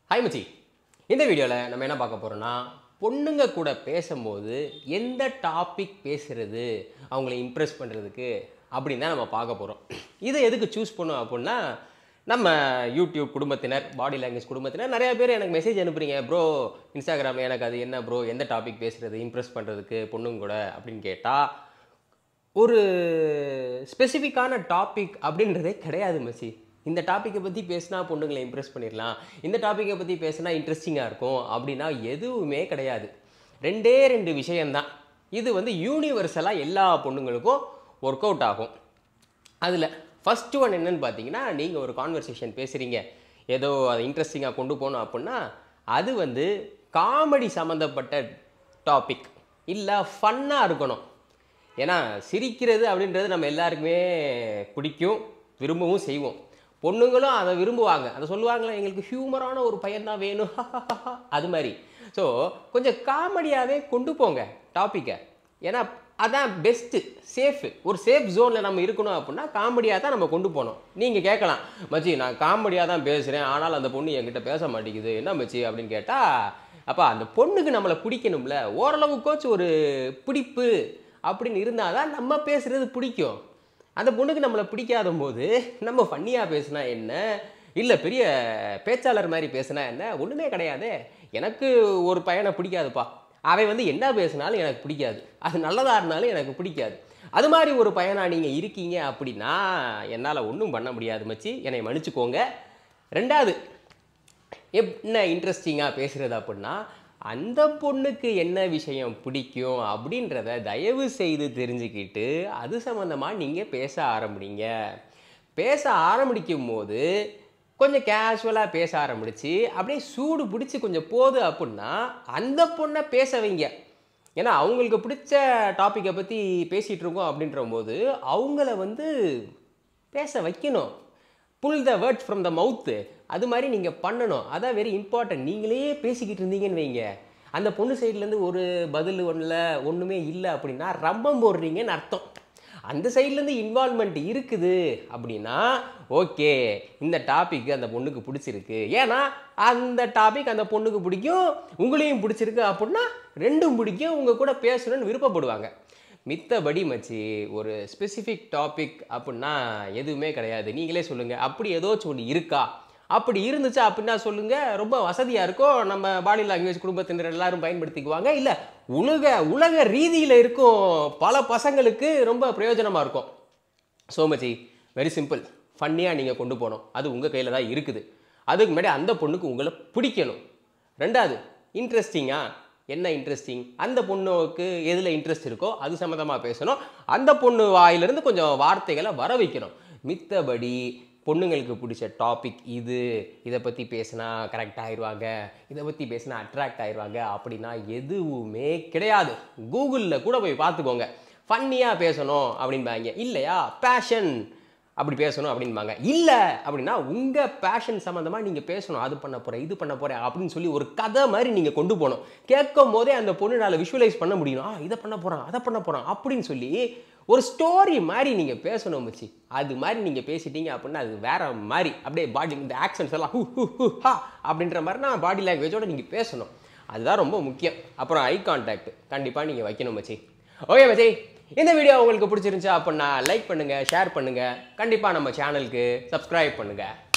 hi மச்சி இந்த வீடியோவில் நம்ம என்ன பார்க்க போகிறோம்னா பொண்ணுங்க கூட பேசும்போது எந்த டாபிக் பேசுறது அவங்கள இம்ப்ரெஸ் பண்ணுறதுக்கு அப்படின்னு தான் நம்ம பார்க்க போகிறோம் இதை எதுக்கு சூஸ் பண்ணோம் அப்படின்னா நம்ம யூடியூப் குடும்பத்தினர் பாடி லாங்குவேஜ் குடும்பத்தினர் நிறைய பேர் எனக்கு மெசேஜ் அனுப்புறீங்க ப்ரோ இன்ஸ்டாகிராமில் எனக்கு அது என்ன ப்ரோ எந்த டாபிக் பேசுறது இம்ப்ரெஸ் பண்ணுறதுக்கு பொண்ணுங்க கூட அப்படின்னு கேட்டால் ஒரு ஸ்பெசிஃபிக்கான டாபிக் அப்படின்றதே கிடையாது மச்சி இந்த டாப்பிக்கை பற்றி பேசினா பொண்ணுங்களை இம்ப்ரெஸ் பண்ணிடலாம் இந்த டாப்பிக்கை பற்றி பேசினா இன்ட்ரெஸ்டிங்காக இருக்கும் அப்படின்னா எதுவுமே கிடையாது ரெண்டே ரெண்டு விஷயம்தான் இது வந்து யூனிவர்சலாக எல்லா பொண்ணுங்களுக்கும் ஒர்க் அவுட் ஆகும் அதில் ஃபஸ்ட்டு ஒன் என்னன்னு பார்த்தீங்கன்னா நீங்கள் ஒரு கான்வர்சேஷன் பேசுகிறீங்க ஏதோ அதை இன்ட்ரெஸ்டிங்காக கொண்டு போகணும் அப்படின்னா அது வந்து காமெடி சம்மந்தப்பட்ட டாபிக் இல்லை ஃபன்னாக இருக்கணும் ஏன்னா சிரிக்கிறது அப்படின்றது நம்ம எல்லாருக்குமே பிடிக்கும் விரும்பவும் செய்வோம் பொண்ணுங்களும் அதை விரும்புவாங்க அதை சொல்லுவாங்களே எங்களுக்கு ஹியூமரான ஒரு பையன் தான் வேணும் அது மாதிரி ஸோ கொஞ்சம் காமெடியாகவே கொண்டு போங்க டாப்பிக்கை ஏன்னா அதான் பெஸ்ட்டு சேஃபு ஒரு சேஃப் ஜோனில் நம்ம இருக்கணும் அப்படின்னா காமெடியாக தான் நம்ம கொண்டு போகணும் நீங்கள் கேட்கலாம் மச்சி நான் காமெடியாக தான் பேசுகிறேன் ஆனால் அந்த பொண்ணு என்கிட்ட பேச மாட்டேங்குது என்ன மச்சி அப்படின்னு கேட்டால் அப்பா அந்த பொண்ணுக்கு நம்மளை பிடிக்கணும்ல ஓரளவுக்கோச்சும் ஒரு பிடிப்பு அப்படின்னு இருந்தால் தான் நம்ம பேசுகிறது பிடிக்கும் அந்த பொண்ணுக்கு நம்மளை பிடிக்காத போது நம்ம ஃபன்னியாக பேசுனா என்ன இல்லை பெரிய பேச்சாளர் மாதிரி பேசுனா என்ன ஒன்றுமே கிடையாது எனக்கு ஒரு பையனை பிடிக்காதுப்பா அவன் வந்து என்ன பேசினாலும் எனக்கு பிடிக்காது அது நல்லதாக இருந்தாலும் எனக்கு பிடிக்காது அது மாதிரி ஒரு பையனா நீங்கள் இருக்கீங்க அப்படின்னா என்னால் ஒன்றும் பண்ண முடியாது மச்சி என்னை மன்னிச்சுக்கோங்க ரெண்டாவது என்ன இன்ட்ரெஸ்டிங்காக பேசுகிறது அப்படின்னா அந்த பொண்ணுக்கு என்ன விஷயம் பிடிக்கும் அப்படின்றத தயவு செய்து தெரிஞ்சுக்கிட்டு அது சம்மந்தமாக நீங்கள் பேச ஆரம்பிங்க பேச ஆரம்பிக்கும் போது கொஞ்சம் கேஷுவலாக பேச ஆரம்பிச்சு அப்படியே சூடு பிடிச்சி கொஞ்சம் போகுது அப்படின்னா அந்த பொண்ணை பேச வைங்க ஏன்னா அவங்களுக்கு பிடிச்ச டாப்பிக்கை பற்றி பேசிகிட்டு இருக்கோம் அப்படின்ற போது அவங்கள வந்து பேச வைக்கணும் புல் த வேர்ட்ஸ் ஃப்ரம் த மவுத்து அது மாதிரி நீங்கள் பண்ணணும் அதான் வெரி இம்பார்ட்டன்ட் நீங்களே பேசிக்கிட்டு இருந்தீங்கன்னு வைங்க அந்த பொண்ணு சைட்லேருந்து ஒரு பதில் ஒன்றில் ஒன்றுமே இல்லை அப்படின்னா ரம்பம் போடுறீங்கன்னு அர்த்தம் அந்த சைட்லேருந்து இன்வால்மெண்ட் இருக்குது அப்படின்னா ஓகே இந்த டாபிக் அந்த பொண்ணுக்கு பிடிச்சிருக்கு ஏன்னா அந்த டாபிக் அந்த பொண்ணுக்கு பிடிக்கும் உங்களையும் பிடிச்சிருக்கு அப்படின்னா ரெண்டும் பிடிக்கும் உங்கள் கூட பேசணும்னு விருப்பப்படுவாங்க மித்தபடி மச்சி ஒரு ஸ்பெசிஃபிக் டாபிக் அப்படின்னா எதுவுமே கிடையாது நீங்களே சொல்லுங்கள் அப்படி ஏதோச்சும் ஒன்று இருக்கா அப்படி இருந்துச்சு அப்படின்னா சொல்லுங்கள் ரொம்ப வசதியாக இருக்கும் நம்ம பாடி லாங்குவேஜ் குடும்பத்தினர் எல்லாரும் பயன்படுத்திக்குவாங்க இல்லை உலக உலக ரீதியில் இருக்கும் பல பசங்களுக்கு ரொம்ப பிரயோஜனமாக இருக்கும் ஸோ மச்சி வெரி சிம்பிள் ஃபன்னியாக நீங்கள் கொண்டு போகணும் அது உங்கள் கையில் தான் இருக்குது அதுக்கு முன்னாடி அந்த பொண்ணுக்கு உங்களை பிடிக்கணும் ரெண்டாவது இன்ட்ரெஸ்டிங்காக என்ன இன்ட்ரெஸ்டிங் அந்த பொண்ணுக்கு எதில் இன்ட்ரெஸ்ட் இருக்கோ அது சம்மந்தமாக பேசணும் அந்த பொண்ணு வாயிலிருந்து கொஞ்சம் வார்த்தைகளை வர வைக்கணும் மித்தபடி பொண்ணுங்களுக்கு பிடிச்ச டாபிக் இது இதை பற்றி பேசினா கரெக்ட் ஆயிடுவாங்க இதை பற்றி பேசினா அட்ராக்ட் ஆயிடுவாங்க அப்படின்னா எதுவுமே கிடையாது கூகுளில் கூட போய் பார்த்துக்கோங்க ஃபன்னியாக பேசணும் அப்படின்பாங்க இல்லையா பேஷன் அப்படி பேசணும் அப்படின்பாங்க இல்லை அப்படின்னா உங்கள் பேஷன் சம்மந்தமாக நீங்கள் பேசணும் அது பண்ண போகிறேன் இது பண்ண போகிறேன் அப்படின்னு சொல்லி ஒரு கதை மாதிரி நீங்கள் கொண்டு போகணும் கேட்கும் போதே அந்த பொண்ணுனால விஷுவலைஸ் பண்ண முடியும் ஆ இதை பண்ண போகிறான் அதை பண்ண போகிறான் அப்படின்னு சொல்லி ஒரு ஸ்டோரி மாதிரி நீங்கள் பேசணும் மச்சி அது மாதிரி நீங்கள் பேசிட்டீங்க அப்படின்னா அது வேற மாதிரி அப்படியே பாடி இந்த ஆக்ஷன்ஸ் எல்லாம் ஹூ ஹூ ஹூ ஹா அப்படின்ற மாதிரி நான் பாடி லாங்குவேஜோட நீங்கள் பேசணும் அதுதான் ரொம்ப முக்கியம் அப்புறம் ஐ கான்டாக்ட் கண்டிப்பாக நீங்கள் வைக்கணும் மச்சி ஓகே மச்சி இந்த வீடியோ உங்களுக்கு பிடிச்சிருந்துச்சா அப்படின்னா லைக் பண்ணுங்கள் ஷேர் பண்ணுங்கள் கண்டிப்பாக நம்ம சேனலுக்கு சப்ஸ்கிரைப் பண்ணுங்கள்